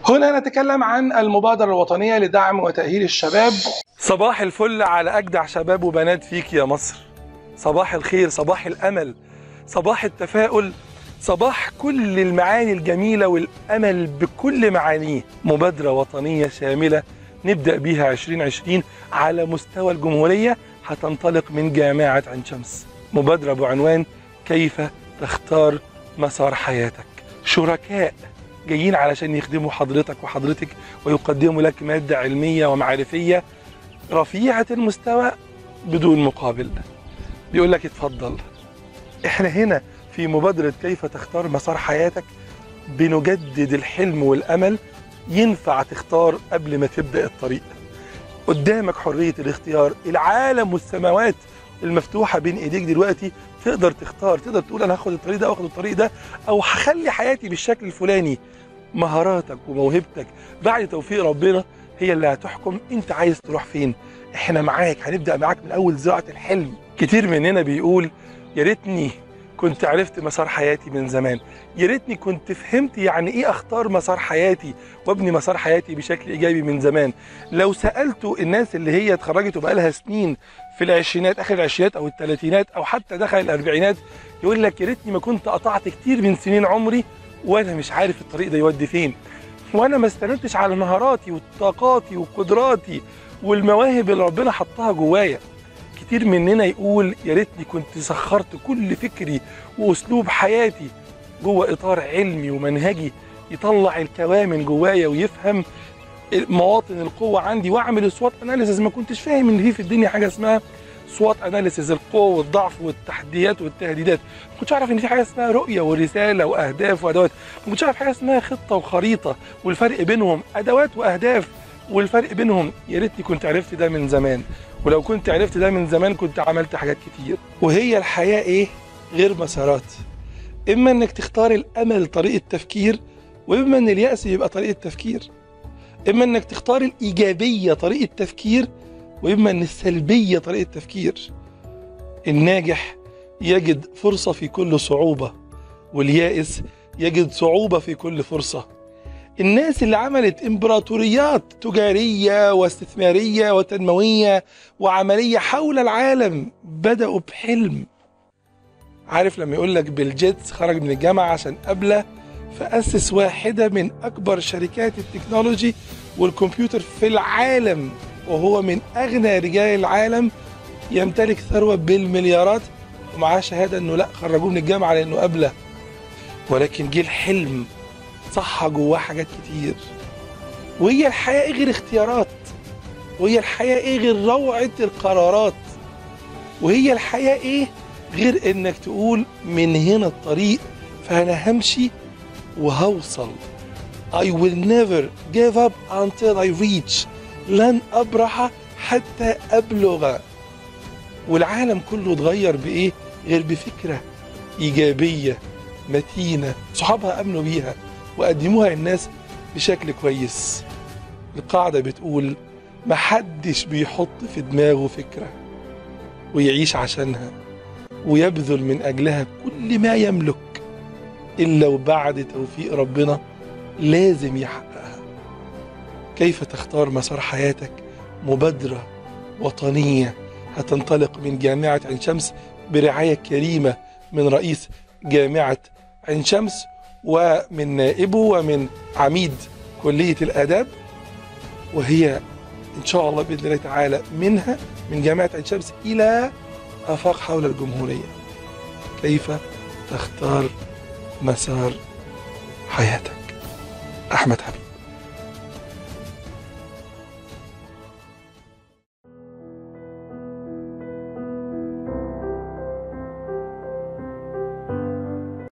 هنا نتكلم عن المبادرة الوطنية لدعم وتأهيل الشباب صباح الفل على أجدع شباب وبنات فيك يا مصر صباح الخير صباح الأمل صباح التفاؤل صباح كل المعاني الجميلة والأمل بكل معانيه مبادرة وطنية شاملة نبدأ بيها 2020 على مستوى الجمهورية هتنطلق من جامعة عين شمس مبادرة بعنوان كيف تختار مسار حياتك شركاء جايين علشان يخدموا حضرتك وحضرتك ويقدموا لك مادة علمية ومعرفية رفيعة المستوى بدون مقابل بيقول لك اتفضل احنا هنا في مبادرة كيف تختار مسار حياتك بنجدد الحلم والأمل ينفع تختار قبل ما تبدأ الطريق قدامك حرية الاختيار العالم والسماوات المفتوحة بين ايديك دلوقتي تقدر تختار تقدر تقول انا هاخد الطريق ده او هاخد الطريق ده او هخلي حياتي بالشكل الفلاني مهاراتك وموهبتك بعد توفيق ربنا هي اللي هتحكم انت عايز تروح فين احنا معاك هنبدا معاك من اول زراعه الحلم كتير مننا بيقول يا ريتني كنت عرفت مسار حياتي من زمان يا ريتني كنت فهمت يعني ايه اختار مسار حياتي وابني مسار حياتي بشكل ايجابي من زمان لو سالتوا الناس اللي هي اتخرجت وبقالها سنين في العشرينات اخر العشرينات او الثلاثينات او حتى دخل الاربعينات يقول لك يا ريتني ما كنت قطعت كتير من سنين عمري وانا مش عارف الطريق ده يودي فين وانا ما استندتش على مهاراتي وطاقاتي وقدراتي والمواهب اللي ربنا حطها جوايا كتير مننا يقول يا ريتني كنت سخرت كل فكري واسلوب حياتي جوه اطار علمي ومنهجي يطلع الكوامن جوايا ويفهم مواطن القوه عندي واعمل سوات اناليسيز ما كنتش فاهم ان في في الدنيا حاجه اسمها سوات اناليسيز القوه والضعف والتحديات والتهديدات ما كنتش اعرف ان في حاجه اسمها رؤيه ورساله واهداف وادوات ما كنتش اعرف حاجه اسمها خطه وخريطه والفرق بينهم ادوات واهداف والفرق بينهم يا ريتني كنت عرفت ده من زمان ولو كنت عرفت ده من زمان كنت عملت حاجات كتير وهي الحياه ايه غير مسارات اما انك تختار الامل طريقه تفكير واما ان الياس يبقى طريقه تفكير اما انك تختار الايجابيه طريقه تفكير واما ان السلبيه طريقه تفكير الناجح يجد فرصه في كل صعوبه واليائس يجد صعوبه في كل فرصه الناس اللي عملت امبراطوريات تجاريه واستثماريه وتنمويه وعمليه حول العالم بداوا بحلم عارف لما يقول لك بيل جيتس خرج من الجامعه عشان قبله فاسس واحده من اكبر شركات التكنولوجي والكمبيوتر في العالم وهو من اغنى رجال العالم يمتلك ثروه بالمليارات ومعاه شهاده انه لا خرجوه من الجامعه لانه قبله ولكن جه الحلم صح جواه حاجات كتير وهي الحياه ايه غير اختيارات وهي الحياه ايه غير روعه القرارات وهي الحياه ايه غير انك تقول من هنا الطريق فانا همشي وهوصل I will never give up until I reach لن أبرح حتى أبلغ والعالم كله اتغير بإيه غير بفكرة إيجابية متينة صحابها أمنوا بيها وقدموها للناس بشكل كويس القاعدة بتقول محدش بيحط في دماغه فكرة ويعيش عشانها ويبذل من أجلها كل ما يملك إلا وبعد توفيق ربنا لازم يحققها كيف تختار مسار حياتك مبادرة وطنية هتنطلق من جامعة عين شمس برعاية كريمة من رئيس جامعة عين شمس ومن نائبه ومن عميد كلية الآداب وهي إن شاء الله بإذن الله تعالى منها من جامعة عين شمس إلى آفاق حول الجمهورية كيف تختار مسار حياتك أحمد حبيب